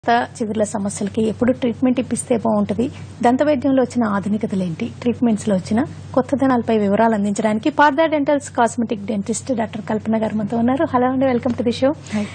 దంత చిగుర్ల సమస్యలకి ఎప్పుడు ట్రీట్మెంట్ ఇప్పిస్తే బాగుంటుంది దంత వైద్యంలో వచ్చిన ఆధునికతలు ఏంటి ట్రీట్మెంట్స్ లో వచ్చిన కొత్తదనాలపై వివరాలు అందించడానికి Pardha dentals cosmetic dentist doctor Kalpana garu మనతో ఉన్నారు హలో అండి welcome to the show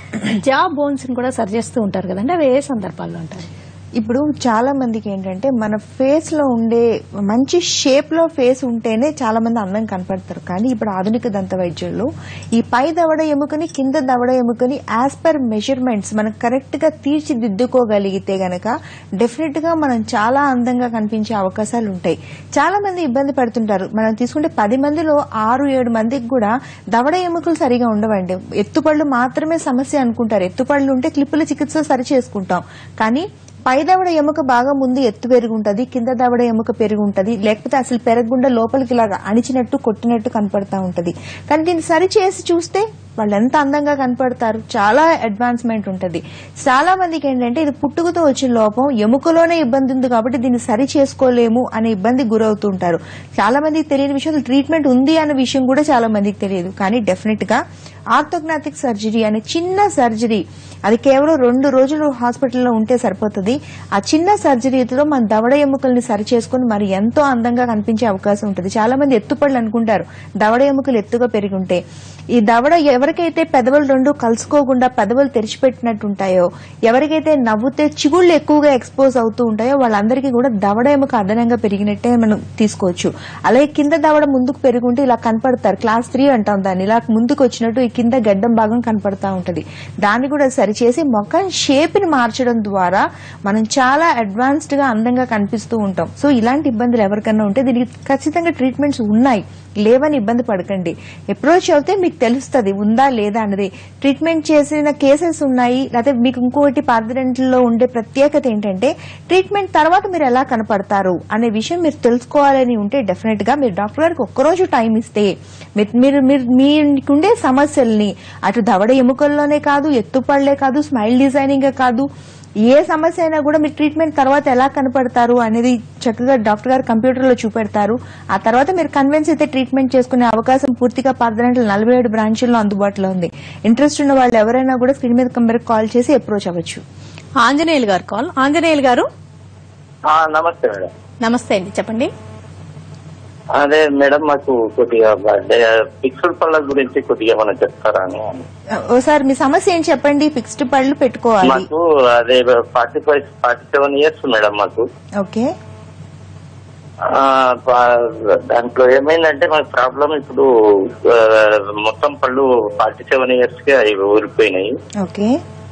jaw bones ని కూడా సరి చేస్తూ ఉంటారు కదండి అవి ఏ సందర్భాల్లో ఉంటారు ఇప్పుడు చాలా మందికి ఏంటంటే మన ఫేస్ లో ఉండే మంచి షేప్ లో ఫేస్ ఉంటేనే చాలా మంది అందం కనపడతారు కానీ ఇప్పుడు ఆధునిక దంత వైద్యుల్లో ఈ పై దవడ ఎముకని కింద దవడ ఎముకని యాజ్ పర్ మెజర్మెంట్స్ మనం కరెక్ట్ గా తీర్చిదిద్దుకోగలిగితే గనక డెఫినెట్ గా మనం చాలా అందంగా కనిపించే అవకాశాలు ఉంటాయి చాలా మంది ఇబ్బంది పడుతుంటారు మనం తీసుకుంటే పది మందిలో ఆరు ఏడు మందికి కూడా దవడ ఎముకలు సరిగా ఉండవండి ఎత్తుపళ్ళు మాత్రమే సమస్య అనుకుంటారు ఎత్తుపళ్ళు ఉంటే క్లిప్పుల చికిత్స సరి చేసుకుంటాం కానీ పై దవడ ఎముక బాగా ముందు ఎత్తు పెరుగుంటది కింద దవడ ఎముక పెరుగుంటది లేకపోతే అసలు పెరగకుండా లోపలికి ఇలాగా అణిచినట్టు కొట్టినట్టు కనపడతా ఉంటది కానీ దీన్ని సరి చేసి చూస్తే వాళ్ళు ఎంత అందంగా కనపడతారు చాలా అడ్వాన్స్మెంట్ ఉంటది చాలా మందికి ఏంటంటే ఇది పుట్టుకతో వచ్చిన లోపం ఎముకలోనే ఇబ్బంది ఉంది కాబట్టి దీన్ని సరి చేసుకోలేము అనే ఇబ్బంది గురవుతూ ఉంటారు చాలా మందికి తెలియని విషయం ట్రీట్మెంట్ ఉంది అనే విషయం కూడా చాలా మందికి తెలియదు కానీ డెఫినెట్ గా ఆర్థోగ్నాటిక్ సర్జరీ అనే చిన్న సర్జరీ అది కేవలం రెండు రోజులు హాస్పిటల్లో ఉంటే సరిపోతుంది ఆ చిన్న సర్జరీతో మన దవడ ఎముకల్ని సరి చేసుకుని మరి ఎంతో అందంగా కనిపించే అవకాశం ఉంటుంది చాలా మంది ఎత్తుపళ్ళు అనుకుంటారు దవడ ఎముకలు ఎత్తుగా పెరిగి ఉంటే ఈ దవడ ఎవరికైతే పెదవులు రెండు కలుసుకోకుండా పెదవులు తెరిచిపెట్టినట్టు ఉంటాయో ఎవరికైతే నవ్వుతే చిగుళ్ళు ఎక్కువగా ఎక్స్పోజ్ అవుతూ ఉంటాయో వాళ్ళందరికీ కూడా దవడ ఎముక అదనంగా పెరిగినట్టే మనం తీసుకోవచ్చు అలాగే కింద దవడ ముందుకు పెరుగుంటే ఇలా కనపడతారు క్లాస్ త్రీ అంటాం దాన్ని ఇలా ముందుకు వచ్చినట్టు ఈ కింద గడ్డం భాగం కనపడతా ఉంటది దాన్ని కూడా సరిచేసి మొఖం షేప్ ని మార్చడం ద్వారా మనం చాలా అడ్వాన్స్డ్ గా అందంగా కనిపిస్తూ ఉంటాం సో ఇలాంటి ఇబ్బందులు ఎవరికన్నా ఉంటే దీనికి ఖచ్చితంగా ట్రీట్మెంట్స్ ఉన్నాయి లేవని ఇబ్బంది పడకండి అప్రోచ్ అవుతే మీకు తెలుస్తుంది ఉందా లేదా అన్నది ట్రీట్మెంట్ చేసిన కేసెస్ ఉన్నాయి లేకపోతే మీకు ఇంకోటి పార్దరెంట్లో ఉండే ప్రత్యేకత ఏంటంటే ట్రీట్మెంట్ తర్వాత మీరు ఎలా కనపడతారు అనే విషయం మీరు తెలుసుకోవాలని ఉంటే డెఫినెట్ గా మీరు డాక్టర్ గారికి ఒక్కరోజు టైం ఇస్తే మీరు- మీరు మీరు మీకుండే సమస్యల్ని అటు దవడ ఎముకల్లోనే కాదు ఎత్తుపళ్లే కాదు స్మైల్ డిజైనింగ్ కాదు ఏ సమస్య అయినా కూడా మీరు ట్రీట్మెంట్ తర్వాత ఎలా కనపడతారు అనేది చక్కగా డాక్టర్ గారు కంప్యూటర్ లో చూపెడతారు ఆ తర్వాత మీరు కన్విన్స్ అయితే ట్రీట్మెంట్ చేసుకునే అవకాశం పూర్తిగా పర్దనెంట్ నలభై ఏడు బ్రాంచుల్లో అందుబాటులో ఉంది ఇంట్రెస్ట్ ఉన్న వాళ్ళు ఎవరైనా కూడా స్క్రీన్ మీద కంపెనీకి కాల్ చేసి అప్రోచ్ అవ్వచ్చు ఆంజనేయులు గారు కాల్ ఆంజనేయులు గారు ఆ, నమస్తే మేడం నమస్తే అండి చెప్పండి అదే మేడం మాకు కొద్దిగా ఫిక్స్డ్ పళ్ళ గురించి కొద్దిగా ఏమైనా చెప్తారా అని ఓసారి మీ సమస్య ఏం చెప్పండి ఫిక్స్డ్ పళ్ళు పెట్టుకోవాలి మాకు అదే forty five forty seven years madam మాకు ఓకే ఆ, పా- దాంట్లో ఏమైందంటే మాకు ప్రాబ్లం ఇప్పుడు ఆ, మొత్తం పళ్ళు ఫార్టీ సెవెన్ ఇయర్స్ కి అవి ఊరిపోయినాయి ఓకే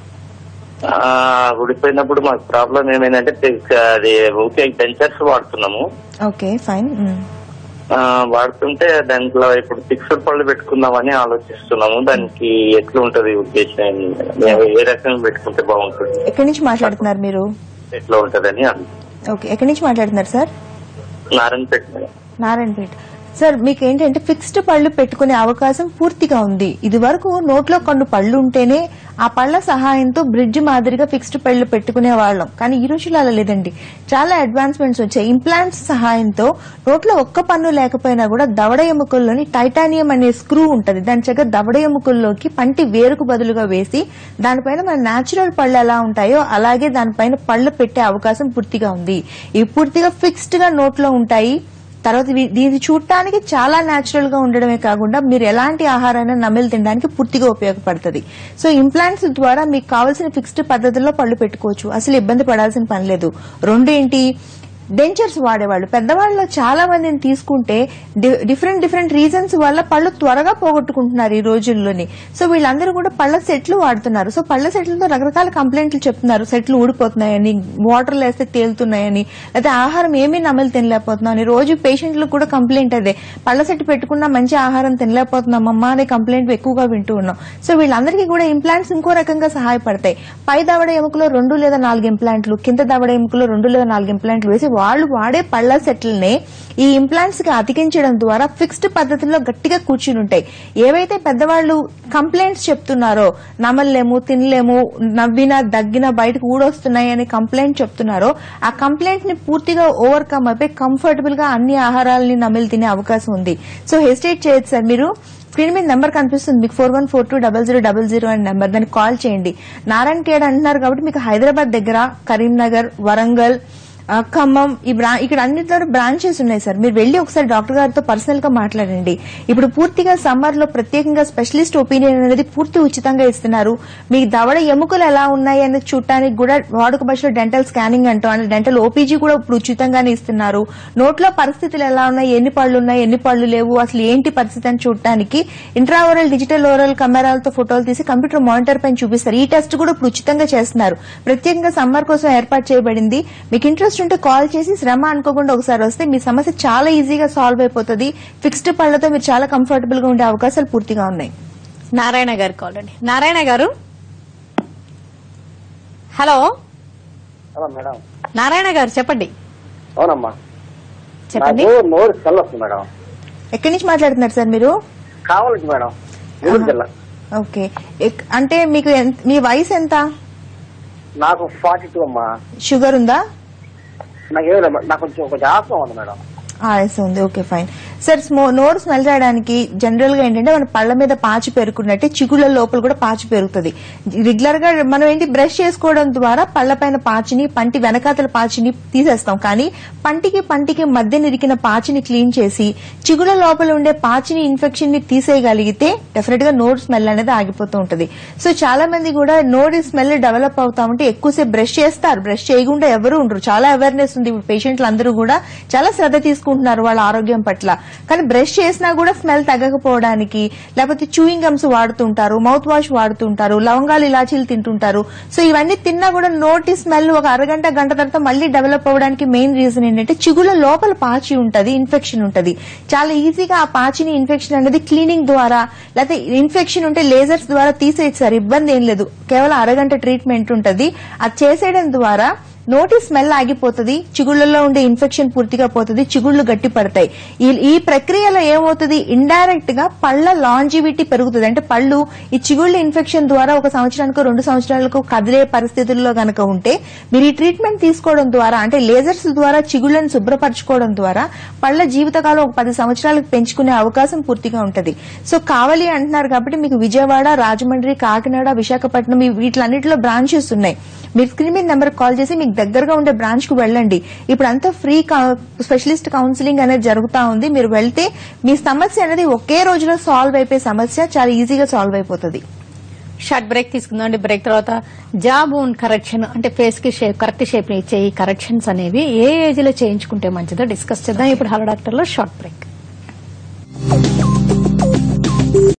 ఆ, ఊడిపోయినప్పుడు మాకు ప్రాబ్లం ఏమైందంటే తె- అది ఊకే డెంచర్స్ వాడుతున్నాము ఓకే ఫైన్ ఆ, వాడుతుంటే దాంట్లో ఇప్పుడు ఫిక్స్డ్ పళ్ళు పెట్టుకుందామని ఆలోచిస్తున్నాము దానికి ఎట్లా ఉంటది ఉద్దేశం మేము ఏ రకంగా పెట్టుకుంటే బాగుంటుంది ఎక్కడి నుంచి మాట్లాడుతున్నారు మీరు ఎట్లా ఉంటదని అను- ఓకే ఎక్కడి నుంచి మాట్లాడుతున్నారు sir Narayanpet madam. Narayanpet sir మీకు ఏంటంటే ఫిక్స్డ్ పళ్ళు పెట్టుకునే అవకాశం పూర్తిగా ఉంది ఇది వరకు నోట్లో కొన్ని పళ్ళు ఉంటేనే ఆ పళ్ళ సహాయంతో బ్రిడ్జ్ మాదిరిగా ఫిక్స్డ్ పళ్ళు పెట్టుకునే వాళ్ళం కానీ ఈ రోజుల్లో అలా లేదండి చాలా అడ్వాన్స్మెంట్స్ వచ్చాయి ఇంప్లాంట్స్ సహాయంతో నోట్లో ఒక్క పన్ను లేకపోయినా కూడా దవడ ఎముకల్లోని టైటానియం అనే స్క్రూ ఉంటది దాని చక్కగా దవడ ఎముకల్లోకి పంటి వేరుకు బదులుగా వేసి దానిపైన మన నేచురల్ పళ్ళు ఎలా ఉంటాయో అలాగే దానిపైన పళ్ళు పెట్టే అవకాశం పూర్తిగా ఉంది ఇవి పూర్తిగా ఫిక్స్డ్ గా నోట్లో ఉంటాయి తర్వాత ఇవి- దీన్ని చూడటానికి చాలా న్యాచురల్ గా ఉండడమే కాకుండా మీరు ఎలాంటి ఆహారాన్ని నమిలి తినడానికి పూర్తిగా ఉపయోగపడుతుంది సో ఇంప్లాంట్స్ ద్వారా మీకు కావాల్సిన ఫిక్స్డ్ పద్ధతిలో పళ్ళు పెట్టుకోవచ్చు అసలు ఇబ్బంది పడాల్సిన పని లేదు రెండు ఏంటి డెంచర్స్ వాడేవాళ్ళు పెద్దవాళ్ళలో చాలా మందిని తీసుకుంటే డి- డిఫరెంట్ డిఫరెంట్ రీజన్స్ వల్ల పళ్ళు త్వరగా పోగొట్టుకుంటున్నారు ఈ రోజుల్లోని సో వీళ్ళందరూ కూడా పళ్ళ సెట్లు వాడుతున్నారు సో పళ్ళ సెట్లతో రకరకాల కంప్లైంట్లు చెప్తున్నారు సెట్లు ఊడిపోతున్నాయని వాటర్ వేస్తే తేలుతున్నాయని లేదా ఆహారం ఏమీ నమలు తినలేకపోతున్నాం అని రోజు పేషెంట్లకు కూడా కంప్లైంట్ అదే పళ్ళ సెట్ పెట్టుకున్నా మంచి ఆహారం తినలేకపోతున్నాం అమ్మా అనే కంప్లైంట్ ఎక్కువగా వింటూ ఉన్నాం సో వీళ్ళందరికీ కూడా ఇంప్లాంట్స్ ఇంకో రకంగా సహాయపడతాయి పై దవడ ఎముకలో రెండు లేదా నాలుగు ఇంప్లాంట్లు కింద దవడ ఎముకలో రెండు లేదా నాలుగు ఇంప్లాంట్లు వేసి వాళ్ళు వాడే పళ్ళ సెట్లని ఈ ఇంప్లాంట్స్ కి అతికించడం ద్వారా ఫిక్స్డ్ పద్ధతిలో గట్టిగా కూర్చుని ఉంటాయి ఏవైతే పెద్దవాళ్ళు కంప్లైంట్స్ చెప్తున్నారో నమలలేము తినలేము నవ్వినా దగ్గినా బయటకు ఊడొస్తున్నాయి అని కంప్లైంట్ చెప్తున్నారో ఆ కంప్లైంట్ ని పూర్తిగా ఓవర్కమ్ అయిపోయి కంఫర్టబుల్ గా అన్ని ఆహారాలని నమిలి తినే అవకాశం ఉంది సో హెసిటేట్ చేయొచ్చు సార్ మీరు స్క్రీన్ మీద నెంబర్ కనిపిస్తుంది మీకు four one four two double zero double zero అనే నెంబర్ దానికి కాల్ చేయండి నారాయణ కేడ్ అంటున్నారు కాబట్టి మీకు హైదరాబాద్ దగ్గర కరీంనగర్ వరంగల్ ఆ, ఖమ్మం ఈ బ్రా ఇక్కడ అన్నిట్లో బ్రాంచెస్ ఉన్నాయి సార్ మీరు వెళ్ళి ఒకసారి డాక్టర్ గారితో పర్సనల్ గా మాట్లాడండి ఇప్పుడు పూర్తిగా సమ్మర్ లో ప్రత్యేకంగా స్పెషలిస్ట్ ఒపీనియన్ అనేది పూర్తి ఉచితంగా ఇస్తున్నారు మీ దవడ ఎముకలు ఎలా ఉన్నాయి అనేది చూడటానికి కూడా వాడుక భాషలో డెంటల్ స్కానింగ్ అంటాం అంటే డెంటల్ ఓపీజీ కూడా ఇప్పుడు ఉచితంగానే ఇస్తున్నారు నోట్లో పరిస్థితులు ఎలా ఉన్నాయి ఎన్ని పళ్ళు ఉన్నాయి ఎన్ని పళ్ళు లేవు అసలు ఏంటి పరిస్థితి అని చూడటానికి ఇంట్రావరల్ డిజిటల్ ఓరల్ కెమెరాలతో ఫోటోలు తీసి కంప్యూటర్ మానిటర్ పైన చూపిస్తారు ఈ టెస్ట్ కూడా ఇప్పుడు ఉచితంగా చేస్తున్నారు ప్రత్యేకంగా సమ్మర్ కోసం ఏర్పాటు చేయబడింది మీకు ఇంట్రెస్ట్ ఉంటే కాల్ చేసి శ్రమ అనుకోకుండా ఒకసారి వస్తే మీ సమస్య చాలా ఈజీగా సాల్వ్ అయిపోతుంది ఫిక్స్డ్ పళ్లతో మీరు చాలా కంఫర్టబుల్ గా ఉండే అవకాశాలు పూర్తిగా ఉన్నాయి నారాయణ గారు కాల్ అండి నారాయణ గారు హలో హలో మేడం నారాయణ గారు చెప్పండి అవునమ్మా చెప్పండి నాకు నోరు స్మెల్ వస్తుంది మేడం ఎక్కడి నుంచి మాట్లాడుతున్నారు సార్ మీరు కావాలి మేడం నెల్లూరు జిల్లా ఓకే ఎక్- అంటే మీకు ఎంత- మీ వయసు ఎంత నాకు ఫార్టీ టూ అమ్మా షుగర్ ఉందా నాకు ఏం లేదు నాకు కొంచెం కొంచెం ఆసం ఉంది మేడం ఆర్ఎస్ ఉంది ఓకే ఫైన్ సార్ స్మో నోరు స్మెల్ చేయడానికి జనరల్ గా ఏంటంటే మన పళ్ళ మీద పాచి పెరుగుకున్నట్టే చిగుళ్ళ లోపల కూడా పాచి పెరుగుతుంది రెగ్యులర్ గా మనం ఏంటి బ్రష్ చేసుకోవడం ద్వారా పళ్ళ పైన పాచిని పంటి వెనకాతల పాచిని తీసేస్తాం కానీ పంటికి పంటికి మధ్య నిరికిన పాచిని క్లీన్ చేసి చిగుళ్ళ లోపల ఉండే పాచిని ఇన్ఫెక్షన్ ని తీసేయగలిగితే డెఫినెట్ గా నోరు స్మెల్ అనేది ఆగిపోతూ ఉంటది సో చాలా మంది కూడా నోటి స్మెల్ డెవలప్ అవుతా ఉంటే ఎక్కువసేపు బ్రష్ చేస్తారు బ్రష్ చేయకుండా ఎవరు ఉండరు చాలా అవేర్నెస్ ఉంది ఇప్పుడు పేషెంట్లు అందరూ కూడా చాలా శ్రద్ధ తీసుకుంటున్నారు వాళ్ళ ఆరోగ్యం పట్ల కానీ బ్రష్ చేసినా కూడా స్మెల్ తగ్గకపోవడానికి లేకపోతే చూయింగ్ గమ్స్ వాడుతుంటారు మౌత్ వాష్ వాడుతుంటారు లవంగాలు ఇలాచీలు తింటుంటారు సో ఇవన్నీ తిన్నా కూడా నోటి స్మెల్ ఒక అరగంట గంట తర్వాత మళ్ళీ డెవలప్ అవ్వడానికి మెయిన్ రీజన్ ఏంటంటే చిగుళ్ళ లోపల పాచి ఉంటది ఇన్ఫెక్షన్ ఉంటది చాలా ఈజీగా ఆ పాచిని ఇన్ఫెక్షన్ అనేది క్లీనింగ్ ద్వారా లేకపోతే ఇన్ఫెక్షన్ ఉంటే లేజర్స్ ద్వారా తీసేయచ్చు సార్ ఇబ్బంది ఏం లేదు కేవలం అరగంట ట్రీట్మెంట్ ఉంటది అది చేసేయడం ద్వారా నోటి స్మెల్ ఆగిపోతుంది చిగుళ్ళలో ఉండే ఇన్ఫెక్షన్ పూర్తిగా పోతుంది చిగుళ్ళు గట్టి పడతాయి ఈ- ఈ ప్రక్రియలో ఏమవుతుంది ఇండైరెక్ట్ గా పళ్ళ లాంజివిటీ పెరుగుతుంది అంటే పళ్ళు ఈ చిగుళ్ళ ఇన్ఫెక్షన్ ద్వారా ఒక సంవత్సరానికి రెండు సంవత్సరాలకు కదిలే పరిస్థితుల్లో గనక ఉంటే మీరు ఈ ట్రీట్మెంట్ తీసుకోవడం ద్వారా అంటే లేజర్స్ ద్వారా చిగుళ్ళను శుభ్రపరచుకోవడం ద్వారా పళ్ళ జీవితకాలం ఒక పది సంవత్సరాలకు పెంచుకునే అవకాశం పూర్తిగా ఉంటది సో కావాలి అంటున్నారు కాబట్టి మీకు విజయవాడ రాజమండ్రి కాకినాడ విశాఖపట్నం ఈ వీటిలన్నిటిలో బ్రాంచెస్ ఉన్నాయి మీరు స్క్రీన్ మీద నెంబర్ కాల్ చేసి మీకు దగ్గరగా ఉండే బ్రాంచ్ కు వెళ్ళండి ఇప్పుడు అంతా ఫ్రీ స్పెషలిస్ట్ కౌన్సిలింగ్ అనేది జరుగుతా ఉంది మీరు వెళ్తే మీ సమస్య అనేది ఒకే రోజులో సాల్వ్ అయిపోయే సమస్య చాలా ఈజీగా సాల్వ్ అయిపోతుంది షార్ట్ బ్రేక్ తీసుకుందాం అండి బ్రేక్ తర్వాత జాబ్ కరెక్షన్ అంటే ఫేస్ కి షేప్ కరెక్ట్ షేప్ ని ఇచ్చే ఈ కరెక్షన్స్ అనేవి ఏ ఏజ్ లో చేయించుకుంటే మంచిదో డిస్కస్ చేద్దాం ఇప్పుడు హలో డాక్టర్ లో షార్ట్ బ్రేక్